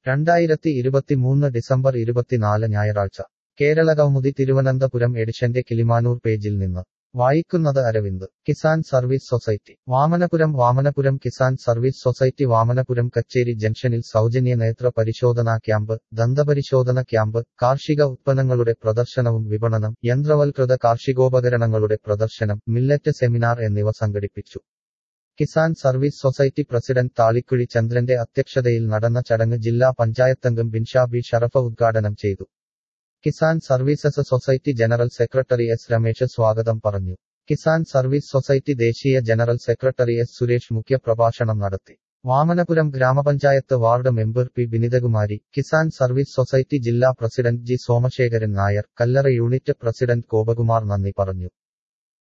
രണ്ടായിരത്തി ഇരുപത്തിമൂന്ന് ഡിസംബർ ഇരുപത്തിനാല് ഞായറാഴ്ച കേരള കൗമുദി തിരുവനന്തപുരം എഡിഷന്റെ കിളിമാനൂർ പേജിൽ നിന്ന് വായിക്കുന്നത് Aravind Kisan service society Vamanapuram Vamanapuram Kisan service society Vamanapuram കച്ചേരി ജംഗ്ഷനിൽ സൗജന്യ നേത്ര പരിശോധനാ ക്യാമ്പ് ദന്തപരിശോധന ക്യാമ്പ് കാർഷിക ഉത്പന്നങ്ങളുടെ പ്രദർശനവും വിപണനം യന്ത്രവൽകൃത കാർഷികോപകരണങ്ങളുടെ പ്രദർശനം മില്ലറ്റ് സെമിനാർ എന്നിവ സംഘടിപ്പിച്ചു Kisan service society president Thalikuzhi ചന്ദ്രന്റെ അധ്യക്ഷതയിൽ നടന്ന ചടങ്ങ് ജില്ലാ പഞ്ചായത്തംഗം ബിൻഷാ ബി ഷറഫ ഉദ്ഘാടനം ചെയ്തു Kisan services society general secretary S Ramesh സ്വാഗതം പറഞ്ഞു കിസാൻ സർവീസ് സൊസൈറ്റി ദേശീയ ജനറൽ സെക്രട്ടറി എസ് സുരേഷ് മുഖ്യപ്രഭാഷണം നടത്തി വാമനപുരം ഗ്രാമപഞ്ചായത്ത് ward member P Binithakumari Kisan service society ജില്ലാ president G Somasekharan Nair Kallara unit president Gopakumar നന്ദി പറഞ്ഞു